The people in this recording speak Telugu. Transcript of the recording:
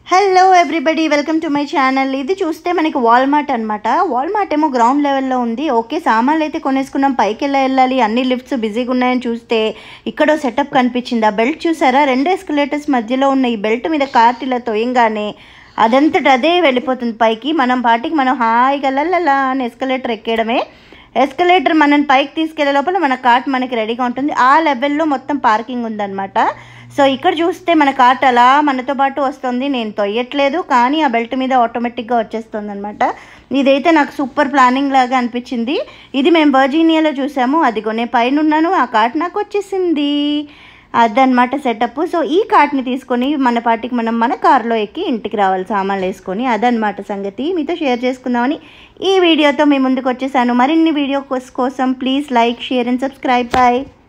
hello everybody welcome to my channel ఇది చూస్తే మనకి వాల్మార్ట్ అనమాట వాల్మార్ట్ ఏమో గ్రౌండ్ లెవెల్లో ఉంది ఓకే సామాన్లు అయితే కొనేసుకున్నాం పైకి వెళ్ళా వెళ్ళాలి అన్ని లిఫ్ట్స్ బిజీగా ఉన్నాయని చూస్తే ఇక్కడ సెటప్ కనిపించింది ఆ బెల్ట్ చూసారా రెండు ఎస్కలేటర్స్ మధ్యలో ఉన్న ఈ బెల్ట్ మీద కార్ట్ ఇలా తోయంగానే అదంతట అదే వెళ్ళిపోతుంది పైకి మనం పాటికి మనం హాయిగా లల్లలా అని ఎస్కలేటర్ ఎక్కేయడమే ఎస్కలేటర్ మనని పైకి తీసుకెళ్లే లోపల మన కార్ట్ మనకి రెడీగా ఉంటుంది ఆ లెవెల్లో మొత్తం పార్కింగ్ ఉందన్నమాట సో ఇక్కడ చూస్తే మన కార్ట్ అలా మనతో పాటు వస్తుంది నేను తొయ్యట్లేదు కానీ ఆ బెల్ట్ మీద ఆటోమేటిక్గా వచ్చేస్తుంది అనమాట ఇదైతే నాకు సూపర్ ప్లానింగ్ లాగా అనిపించింది ఇది మేము వర్జీనియాలో చూసాము అదిగో నేను పైన ఉన్నాను ఆ కార్ట్ నాకు వచ్చేసింది అదనమాట సెటప్ సో ఈ కార్ట్ని తీసుకొని మన పాటికి మనం మన కార్లో ఎక్కి ఇంటికి రావాలి సామాన్లు వేసుకొని అదనమాట సంగతి మీతో షేర్ చేసుకుందామని ఈ వీడియోతో మీ ముందుకు వచ్చేసాను మరిన్ని వీడియో కోసం please like share and subscribe bye